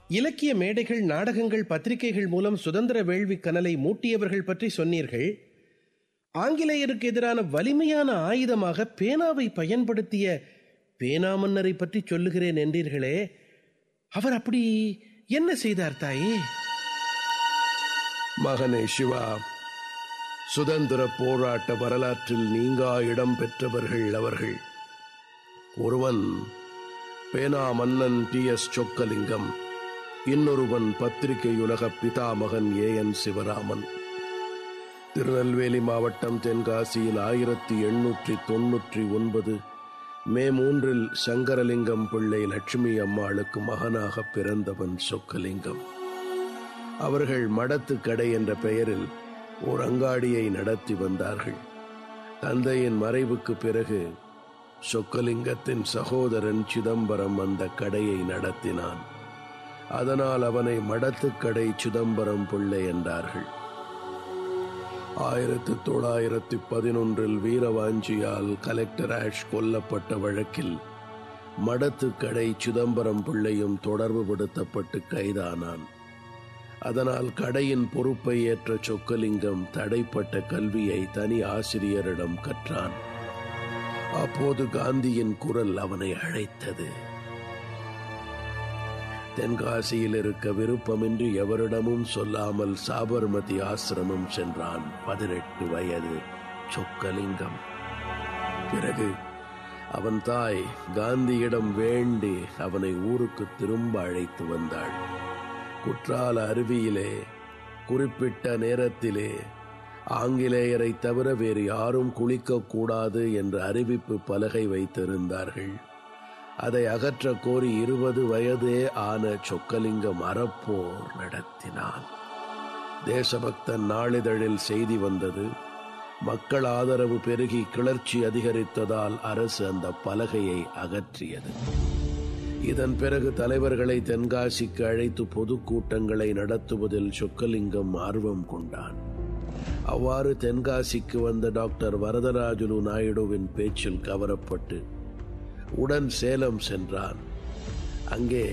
இலக்கிய மேடைகள் நாடகங்கள் பத்திரிகைகள் மூலம் சுதந்திர வேள்வி கனலை மூட்டியவர்கள் பற்றி சொன்னீர்கள் ஆங்கிலேயருக்கு எதிரான வலிமையான ஆயுதமாக பேனாவை பயன்படுத்திய பேனா மன்னரை பற்றி சொல்லுகிறேன் என்றீர்களே அவர் அப்படி என்ன செய்தார் தாயே மகனே சிவா சுதந்திர போராட்ட வரலாற்றில் நீங்கா இடம் பெற்றவர்கள் அவர்கள் ஒருவன் பேனா மன்னன் டி எஸ் சொக்கலிங்கம் இன்னொருவன் பத்திரிகையுலக பிதாமகன் ஏ என் சிவராமன் திருநெல்வேலி மாவட்டம் தென்காசியில் ஆயிரத்தி எண்ணூற்றி தொன்னூற்றி ஒன்பது மே மூன்றில் சங்கரலிங்கம் பிள்ளை லட்சுமி அம்மாளுக்கு மகனாக பிறந்தவன் சொக்கலிங்கம் அவர்கள் மடத்து கடை என்ற பெயரில் ஓர் அங்காடியை நடத்தி வந்தார்கள் தந்தையின் மறைவுக்கு பிறகு சொக்கலிங்கத்தின் சகோதரன் சிதம்பரம் அந்த கடையை நடத்தினான் அதனால் அவனை மடத்துக்கடை சிதம்பரம் பிள்ளை என்றார்கள் ஆயிரத்தி தொள்ளாயிரத்தி பதினொன்றில் வீரவாஞ்சியால் கலெக்டர் ஆஷ் கொல்லப்பட்ட வழக்கில் மடத்துக்கடை சிதம்பரம் பிள்ளையும் தொடர்பு படுத்தப்பட்டு கைதானான் அதனால் கடையின் பொறுப்பை ஏற்ற சொக்கலிங்கம் தடைப்பட்ட கல்வியை தனி ஆசிரியரிடம் கற்றான் அப்போது காந்தியின் குரல் அவனை அழைத்தது தென்காசியில் இருக்க விருப்பமின்றி எவரிடமும் சொல்லாமல் சாபர்மதி ஆசிரமம் சென்றான் பதினெட்டு வயது சொக்கலிங்கம் பிறகு அவன் தாய் காந்தியிடம் வேண்டி அவனை ஊருக்கு திரும்ப அழைத்து வந்தாள் குற்றால அருவியிலே குறிப்பிட்ட நேரத்திலே ஆங்கிலேயரை தவிர வேறு யாரும் குளிக்கக்கூடாது என்ற அறிவிப்பு பலகை வைத்திருந்தார்கள் அதை அகற்ற கோரி இருபது வயதே ஆன சொக்கலிங்கம் அறப்போர் நடத்தினான் தேசபக்தன் நாளிதழில் செய்தி வந்தது மக்கள் ஆதரவு பெருகி கிளர்ச்சி அதிகரித்ததால் அரசு அந்த பலகையை அகற்றியது இதன் பிறகு தலைவர்களை தென்காசிக்கு அழைத்து பொதுக்கூட்டங்களை நடத்துவதில் சொக்கலிங்கம் ஆர்வம் கொண்டான் அவ்வாறு தென்காசிக்கு வந்த டாக்டர் வரதராஜுலு நாயுடுவின் பேச்சில் கவரப்பட்டு உடன் சேலம் சென்றான் அங்கே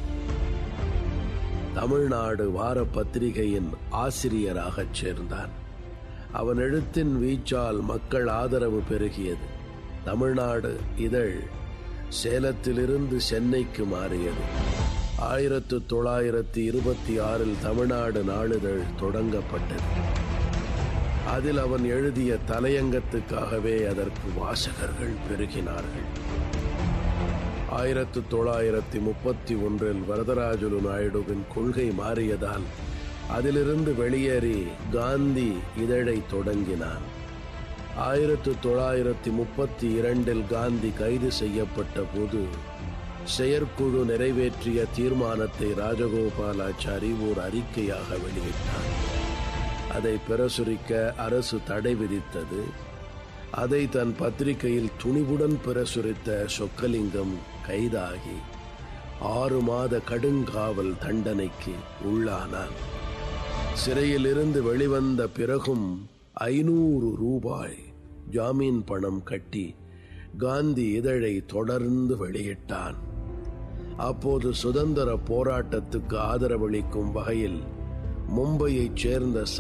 தமிழ்நாடு வார பத்திரிகையின் ஆசிரியராகச் சேர்ந்தான் அவன் எழுத்தின் வீச்சால் மக்கள் ஆதரவு பெருகியது தமிழ்நாடு இதழ் சேலத்திலிருந்து சென்னைக்கு மாறியது ஆயிரத்து தொள்ளாயிரத்தி இருபத்தி ஆறில் தமிழ்நாடு நாளிதழ் தொடங்கப்பட்டது அதில் அவன் எழுதிய தலையங்கத்துக்காகவே அதற்கு வாசகர்கள் பெருகினார்கள் ஆயிரத்து தொள்ளாயிரத்தி முப்பத்தி ஒன்றில் வரதராஜுலு நாயுடுவின் கொள்கை மாறியதால் அதிலிருந்து வெளியேறி காந்தி இதழை தொடங்கினான் ஆயிரத்து தொள்ளாயிரத்தி முப்பத்தி இரண்டில் காந்தி கைது செய்யப்பட்ட போது செயற்குழு நிறைவேற்றிய தீர்மானத்தை ராஜகோபாலாச்சாரி ஓர் அறிக்கையாக வெளியிட்டார் அதை பிரசுரிக்க அரசு தடை விதித்தது அதை தன் பத்திரிகையில் துணிவுடன் பிரசுரித்த சொக்கலிங்கம் கைதாகி ஆறு மாத கடுங்காவல் தண்டனைக்கு உள்ளானான் சிறையில் இருந்து வெளிவந்த பிறகும் ஐநூறு ரூபாய் ஜாமீன் பணம் கட்டி காந்தி இதழை தொடர்ந்து வெளியிட்டான் அப்போது சுதந்திர போராட்டத்துக்கு ஆதரவளிக்கும் வகையில் மும்பையைச் சேர்ந்த